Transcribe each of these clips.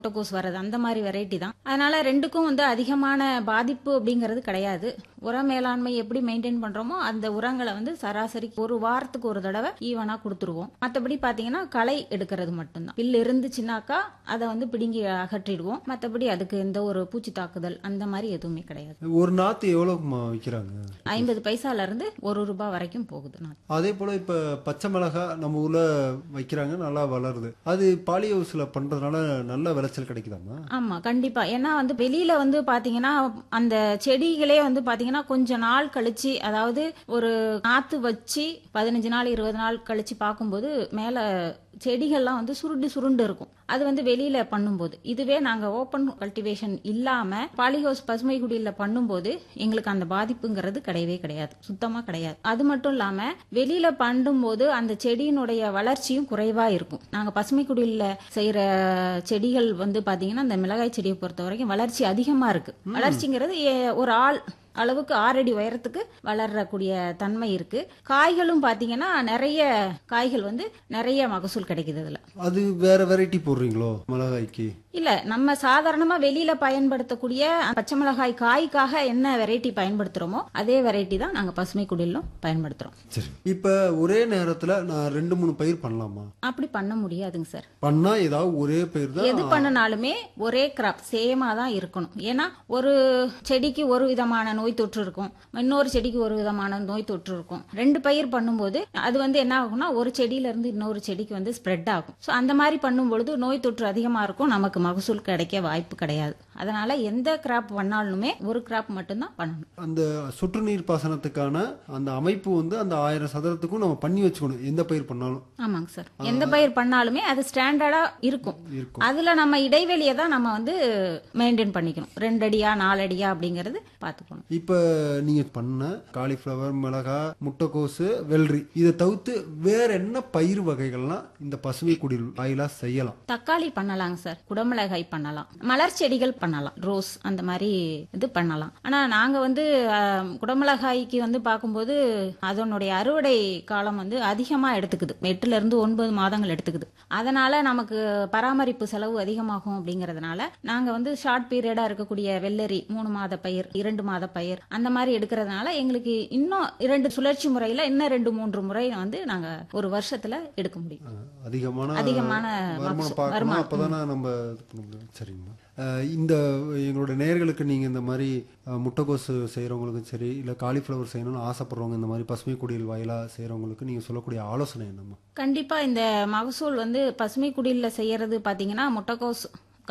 முட்டைக்கோஸ் வர்றது அந்த மாதிரி வெரைட்டி தான் அதனால ரெண்டுக்கும் வந்து அதிகமான பாதிப்பு அப்படிங்கிறது கிடையாது உர மேலாண்மை எப்படி மெயின்டைன் பண்றோமோ அந்த உரங்களை வந்து சராசரி ஒரு வாரத்துக்கு ஒரு தடவை ஈவனா கொடுத்துருவோம் மற்றபடி பாத்தீங்கன்னா களை எடுக்கிறது மட்டும்தான் பில் இருந்துச்சுனாக்கா அதை வந்து பிடுங்கி அகற்றிடுவோம் மற்றபடி அதுக்கு எந்த ஒரு பூச்சி தாக்குதல் அந்த மாதிரி எதுவுமே கிடையாது ஒரு நாத்து எவ்வளவுமா விற்கிறாங்க ஐம்பது பைசால இருந்து ஒரு ரூபாய் வரைக்கும் போகுது நான் அதே போல இப்ப பச்சை மிளகா நம்ம ஊர்ல வைக்கிறாங்க நல்லா வளருது அது பாலி ஹவுஸ்ல பண்றதுனால நல்ல விளைச்சல் கிடைக்குதாமா ஆமா கண்டிப்பா ஏன்னா வந்து வெளியில வந்து பாத்தீங்கன்னா அந்த செடிகளே வந்து பாத்தீங்கன்னா கொஞ்ச நாள் கழிச்சு அதாவது ஒரு நாத்து வச்சு பதினஞ்சு நாள் இருபது நாள் கழிச்சு பார்க்கும்போது மேல செடிகள்லாம் வந்து சுருண்டு சுருண்டு இருக்கும் அது வந்து வெளியில பண்ணும்போது இதுவே நாங்க ஓப்பன் கல்டிவேஷன் இல்லாம பாலிஹவுஸ் பசுமை குடியில பண்ணும்போது எங்களுக்கு அந்த பாதிப்புங்கிறது கிடையவே கிடையாது சுத்தமா கிடையாது அது மட்டும் இல்லாம வெளியில பண்ணும்போது அந்த செடியினுடைய வளர்ச்சியும் குறைவா இருக்கும் நாங்க பசுமை குடியில செய்யற செடிகள் வந்து பாத்தீங்கன்னா இந்த மிளகாய் செடியை பொறுத்த வரைக்கும் வளர்ச்சி அதிகமா இருக்கு வளர்ச்சிங்கிறது ஏ- ஒரு ஆள் அளவுக்கு ஆறடி உயரத்துக்கு வளரக்கூடிய தன்மை இருக்கு காய்களும் பாத்தீங்கன்னா நிறைய காய்கள் வந்து நிறைய மகசூல் கிடைக்குது இதுல அது வேற வெரைட்டி போடுறீங்களோ மிளகாய்க்கு இல்ல நம்ம சாதாரணமா வெளியில பயன்படுத்தக்கூடிய பச்சை மிளகாய் காய்க்காக என்ன வெரைட்டி பயன்படுத்துறோமோ அதே வெரைட்டி தான் நாங்க பசுமை குடிலும் பயன்படுத்துறோம் சரி இப்ப ஒரே நேரத்துல நான் ரெண்டு மூணு பயிர் பண்ணலாமா அப்படி பண்ண முடியாதுங்க சார் பண்ணா ஏதாவது ஒரே பயிர் தான் எது பண்ணினாலுமே ஒரே கிராப் சேமா தான் இருக்கணும் ஏன்னா ஒரு செடிக்கு ஒரு விதமான நோய் தொற்று இருக்கும் இன்னொரு செடிக்கு ஒரு விதமான நோய் தொற்று இருக்கும் ரெண்டு பயிர் பண்ணும்போது அது வந்து என்ன ஆகும்னா ஒரு செடியில இருந்து இன்னொரு செடிக்கு வந்து ஸ்ப்ரெட் ஆகும் ஸோ அந்த மாதிரி பண்ணும்பொழுது நோய் தொற்று அதிகமா இருக்கும் நமக்கு மகசூல் கிடைக்க வாய்ப்பு கிடையாது அதனால எந்த கிராப் பண்ணாலுமே ஒரு கிராப் மட்டும்தான் பண்ணணும் அந்த சொட்டு நீர் பாசனத்துக்கான அந்த அமைப்பு வந்து அந்த ஆயிரம் சதுரத்துக்கும் நம்ம பண்ணி வச்சுக்கணும் எந்த பயிர் பண்ணாலும் ஆமாங்க சார் எந்த பயிர் பண்ணாலுமே அது ஸ்டாண்டர்டா இருக்கும் இருக்கும் அதுல நம்ம இடைவெளியை தான் நம்ம வந்து மெயின்டைன் பண்ணிக்கணும் ரெண்டு அடியா நாலு அடியா அப்படிங்கறது பாத்துக்கணும் இப்ப நீங்க பண்ண காலிஃப்ளவர் மிளகா முட்டைக்கோசு வெள்ளரி இதை தவிர்த்து வேற என்ன பயிர் வகைகள்லாம் இந்த பசுமை குடில் வாயிலா செய்யலாம் தக்காளி பண்ணலாங்க சார் குடமிளகாய் பண்ணலாம் மலர் செடிகள் பண்ணலாம் ரோஸ் அந்த மாதிரி இது பண்ணலாம் ஆனா நாங்க வந்து ஆஹ், குடமிளகாய்க்கு வந்து பார்க்கும்போது அதனுடைய அறுவடை காலம் வந்து அதிகமா எடுத்துக்குது எட்டுல இருந்து ஒன்பது மாதங்கள் எடுத்துக்குது அதனால நமக்கு பராமரிப்பு செலவு அதிகமாகும் அப்படிங்கறதுனால நாங்க வந்து ஷார்ட் பீரியடா இருக்கக்கூடிய வெள்ளரி மூணு மாத பயிர் இரண்டு மாத பயிர் அந்த மாதிரி எடுக்கிறதுனால எங்களுக்கு இன்னும் இரண்டு சுழற்சி முறையில இன்னும் ரெண்டு மூன்று முறை வந்து நாங்க ஒரு வருஷத்துல எடுக்க முடியும் அஹ் அதிகமான அதிகமான வருமானம் மகசூல், பார்க்கணும் வருமானம். அப்பதானே நம்ம இது பண்ண முடியும் சரிங்கம்மா அஹ் இந்த எங்களோட நேயர்களுக்கு நீங்க இந்த மாதிரி அஹ், முட்டைக்கோசு செய்யறவங்களுக்கும் சரி இல்ல காலிஃப்ளவர் செய்யணும்னு ஆசைப்படுறவங்க இந்த மாதிரி பசுமை குடில் வாயிலா செய்யறவங்களுக்கு நீங்க சொல்லக்கூடிய ஆலோசனை என்னம்மா கண்டிப்பா இந்த மகசூல் வந்து பசுமை குடில்ல செய்யறது பாத்தீங்கன்னா முட்டைக்கோஸ்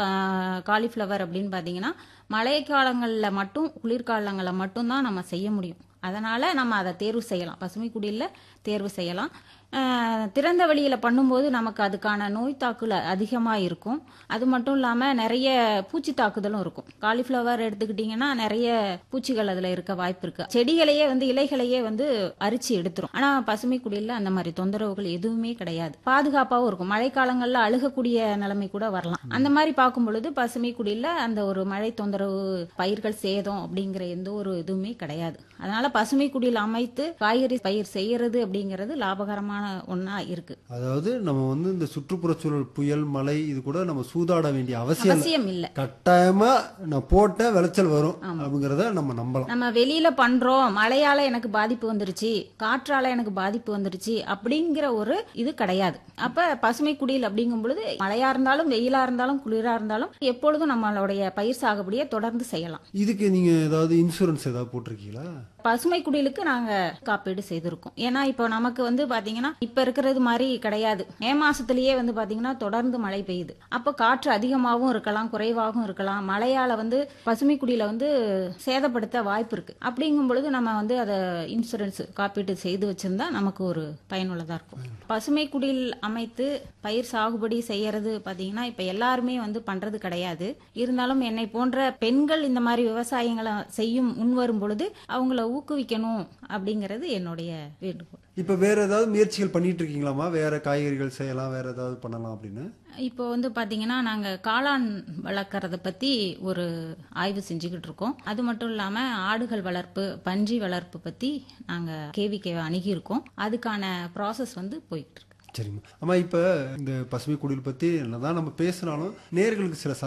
கா- காலிஃப்ளவர் அப்படின்னு பாத்தீங்கன்னா மழைக்காலங்களில் மட்டும் குளிர்காலங்களில் மட்டும்தான் நம்ம செய்ய முடியும் அதனால நம்ம அதை தேர்வு செய்யலாம் பசுமை குடில்ல தேர்வு செய்யலாம் அஹ், திறந்த வெளியில பண்ணும்போது நமக்கு அதுக்கான நோய் தாக்குல அதிகமா இருக்கும் அது மட்டும் இல்லாம நிறைய பூச்சி தாக்குதலும் இருக்கும் காலிஃப்ளவர் எடுத்துக்கிட்டீங்கன்னா நிறைய பூச்சிகள் அதுல இருக்க வாய்ப்பு இருக்கு செடிகளையே வந்து இலைகளையே வந்து அரிச்சு எடுத்துரும் ஆனா பசுமை குடியில அந்த மாதிரி தொந்தரவுகள் எதுவுமே கிடையாது பாதுகாப்பாவும் இருக்கும் மழைக்காலங்கள்ல அழுகக்கூடிய நிலைமை கூட வரலாம் அந்த மாதிரி பார்க்கும் பொழுது பசுமை குடியில அந்த ஒரு மழை தொந்தரவு பயிர்கள் சேதம் அப்படிங்கிற எந்த ஒரு இதுவுமே கிடையாது அதனால பசுமை குடியில் அமைத்து காய்கறி பயிர் செய்யறது அப்படிங்கிறது லாபகரமான ஒண்ணா இருக்கு அதாவது நம்ம வந்து இந்த சுற்றுப்புறச்சூழல் புயல் மழை இது கூட நம்ம சூதாட வேண்டிய அவசியம் இல்லை அவசியம் இல்ல கட்டாயமா நான் போட்ட விளைச்சல் வரும் அப்படிங்கறத நம்ம நம்பலாம் நம்ம வெளியில பண்றோம் மழையால எனக்கு பாதிப்பு வந்துருச்சு காற்றால எனக்கு பாதிப்பு வந்துருச்சு அப்படிங்கிற ஒரு இது கிடையாது அப்ப பசுமை குடில் அப்படிங்கும் பொழுது மழையா இருந்தாலும் வெயிலா இருந்தாலும் குளிரா இருந்தாலும் எப்பொழுதும் நம்மளுடைய பயிர் சாகுபடியை தொடர்ந்து செய்யலாம் இதுக்கு நீங்க ஏதாவது இன்சூரன்ஸ் ஏதாவது போட்டிருக்கீங்களா பசுமை குடிலுக்கு நாங்க காப்பீடு செய்திருக்கோம் ஏன்னா இப்போ நமக்கு வந்து பாத்தீங்கன்னா இப்ப இருக்கிறது மாதிரி கிடையாது மே மாசத்திலேயே வந்து பாத்தீங்கன்னா தொடர்ந்து மழை பெய்யுது அப்ப காற்று அதிகமாகவும் இருக்கலாம் குறைவாகவும் இருக்கலாம் மழையால வந்து பசுமை குடியில வந்து சேதப்படுத்த வாய்ப்பு இருக்கு அப்படிங்கும் பொழுது நம்ம வந்து அதை இன்சூரன்ஸ் காப்பீடு செய்து வச்சிருந்தா நமக்கு ஒரு பயனுள்ளதா இருக்கும் பசுமை குடில் அமைத்து பயிர் சாகுபடி செய்யறது பாத்தீங்கன்னா இப்ப எல்லாருமே வந்து பண்றது கிடையாது இருந்தாலும் என்னை போன்ற பெண்கள் இந்த மாதிரி விவசாயங்களை செய்யும் முன் வரும் பொழுது அவங்கள ஊக்குவிக்கணும் அப்படிங்கிறது என்னுடைய வேண்டுகோள் இப்ப வேற ஏதாவது முயற்சிகள் பண்ணிட்டு இருக்கீங்களாமா வேற காய்கறிகள் செய்யலாம் வேற ஏதாவது பண்ணலாம் அப்படின்னு இப்போ வந்து பாத்தீங்கன்னா நாங்க காளான் வளர்க்கறத பத்தி ஒரு ஆய்வு செஞ்சுக்கிட்டு இருக்கோம் அது மட்டும் இல்லாம ஆடுகள் வளர்ப்பு பன்றி வளர்ப்பு பத்தி நாங்க கேவிகே அணுகி இருக்கோம் அதுக்கான ப்ராசஸ் வந்து போயிட்டு இருக்கு சரிம்மா ஆமா இப்ப இந்த பசுமை குடில் பத்தி என்னதான் நம்ம பேசினாலும் நேர்களுக்கு சில